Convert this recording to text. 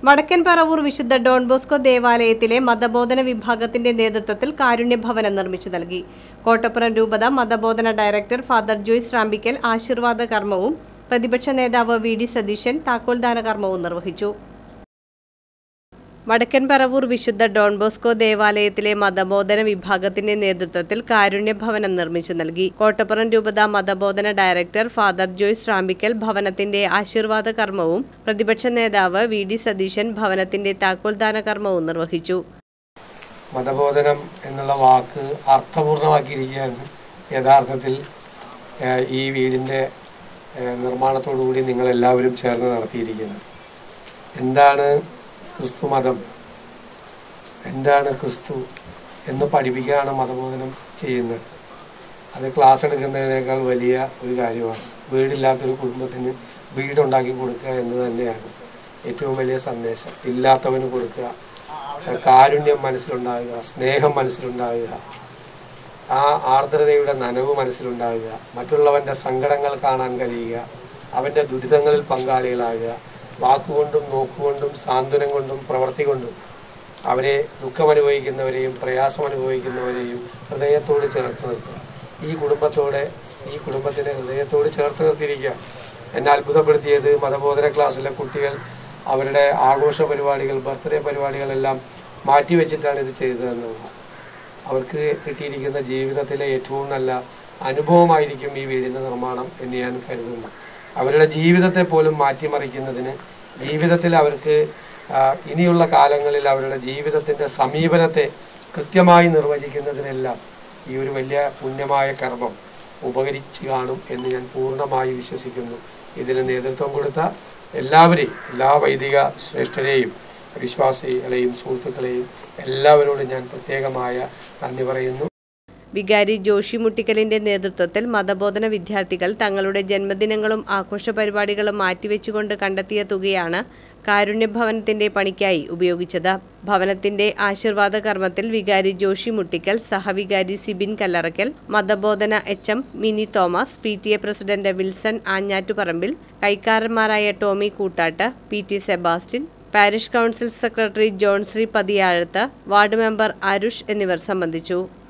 വടക്കൻ പറവൂർ വിശുദ്ധ Don Bosco ദേവാലയത്തിലെ മതബോധന വിഭാഗത്തിന്റെ നേതൃത്വത്തിൽ കാരുണ്യഭവനം നിർമ്മിച്ചു നൽകി കോട്ടപ്പുറം രൂപത മതബോധന ഡയറക്ടർ ഫാദർ ജോയ്സ് റാമ്പിക്കൽ ആശീർവാദ കർമ്മവും പ്രതിപക്ഷ നേതാവ് വി ഡി സതീശൻ താക്കോൽദാന കർമ്മവും നിർവഹിച്ചു വടക്കൻ പറവൂർ വിശുദ്ധ ഡോൺ ബോസ്കോ ദേവാലയത്തിലെ മതബോധന വിഭാഗത്തിന്റെ നേതൃത്വത്തിൽ കാരുണ്യഭവനം നിർമ്മിച്ചു നൽകി കോട്ടപ്പുറം രൂപത മതബോധന ഡയറക്ടർ ഫാദർ ജോയ്സ് റാമ്പിക്കൽ ഭവനത്തിന്റെ ആശീർവാദ കർമ്മവും പ്രതിപക്ഷ നേതാവ് വി ഡി സതീശൻ ഭവനത്തിന്റെ താക്കോൽദാന കർമ്മവും നിർവഹിച്ചു മതബോധനം എന്നുള്ള വാക്ക് അർത്ഥപൂർണമാക്കിയിരിക്കുകയാണ് യഥാർത്ഥത്തിൽ ഏഹ്, ഈ വീടിൻ്റെ ഏഹ്, നിർമ്മാണത്തോടുകൂടി നിങ്ങളെല്ലാവരും ചേർന്ന് നടത്തിയിരിക്കുന്നത് എന്താണ് ക്രിസ്തു മതം എന്താണ് ക്രിസ്തു എന്ന് പഠിപ്പിക്കുകയാണ് മതബോധനം ചെയ്യുന്നത് അത് ക്ലാസ് എടുക്കുന്നതിനേക്കാൾ വലിയ ഒരു കാര്യമാണ് വീടില്ലാത്തൊരു കുടുംബത്തിന് വീടുണ്ടാക്കി കൊടുക്കുക എന്ന് തന്നെയാണ് ഏറ്റവും വലിയ സന്ദേശം ഇല്ലാത്തവന് കൊടുക്കുക കാരുണ്യം മനസ്സിലുണ്ടാകുക സ്നേഹം മനസ്സിലുണ്ടാകുക ആ ആർദ്രതയുടെ നനവ് മനസ്സിലുണ്ടാകുക മറ്റുള്ളവൻ്റെ സങ്കടങ്ങൾ കാണാൻ കഴിയുക അവൻ്റെ ദുരിതങ്ങളിൽ പങ്കാളികളാകുക വാക്കുകൊണ്ടും നോക്കുകൊണ്ടും സാന്ത്വനം കൊണ്ടും പ്രവൃത്തി കൊണ്ടും അവരെ ദുഃഖമനുഭവിക്കുന്നവരെയും പ്രയാസം അനുഭവിക്കുന്നവരെയും ഹൃദയത്തോട് ചേർത്ത് നിർത്തുക ഈ കുടുംബത്തോടെ ഈ കുടുംബത്തിനെ ഹൃദയത്തോട് ചേർത്ത് നിർത്തിയിരിക്കുക എന്നെ അത്ഭുതപ്പെടുത്തിയത് മതബോധന ക്ലാസ്സിലെ കുട്ടികൾ അവരുടെ ആഘോഷ പരിപാടികൾ ബർത്ത്ഡേ പരിപാടികളെല്ലാം മാറ്റിവെച്ചിട്ടാണ് ഇത് ചെയ്തതെന്നുള്ളത് അവർക്ക് കിട്ടിയിരിക്കുന്ന ജീവിതത്തിലെ ഏറ്റവും നല്ല അനുഭവമായിരിക്കും ഈ വീടിൻ്റെ നിർമ്മാണം എന്ന് ഞാൻ കരുതുന്നു അവരുടെ ജീവിതത്തെ പോലും മാറ്റിമറിക്കുന്നതിന് ജീവിതത്തിൽ അവർക്ക് ആ, ഇനിയുള്ള കാലങ്ങളിൽ അവരുടെ ജീവിതത്തിൻ്റെ സമീപനത്തെ കൃത്യമായി നിർവചിക്കുന്നതിനെല്ലാം ഈ ഒരു വലിയ പുണ്യമായ കർമ്മം ഉപകരിച്ചു കാണും എന്ന് ഞാൻ പൂർണ്ണമായി വിശ്വസിക്കുന്നു ഇതിന് നേതൃത്വം കൊടുത്ത എല്ലാവരെയും എല്ലാ വൈദിക ശ്രേഷ്ഠരെയും വിശ്വാസികളെയും സുഹൃത്തുക്കളെയും എല്ലാവരോടും ഞാൻ പ്രത്യേകമായ നന്ദി പറയുന്നു വികാരി ജോഷി മുട്ടിക്കലിന്റെ നേതൃത്വത്തിൽ മതബോധന വിദ്യാർത്ഥികൾ തങ്ങളുടെ ജന്മദിനങ്ങളും ആഘോഷ പരിപാടികളും മാറ്റിവെച്ചുകൊണ്ട് കണ്ടെത്തിയ തുകയാണ് കാരുണ്യഭവനത്തിന്റെ പണിക്കായി ഉപയോഗിച്ചത് ഭവനത്തിന്റെ ആശീർവാദ കർമ്മത്തിൽ വികാരി ജോഷി മുട്ടിക്കൽ സഹവികാരി സിബിൻ കല്ലറയ്ക്കൽ മതബോധന H M Mini Thomas P T A president Wilson Anjattuparambil കൈക്കാരന്മാരായ Tomy Koottatt P T Sebastian parish council secretary John Shri Pathiyazhath ward member Arush എന്നിവർ സംബന്ധിച്ചു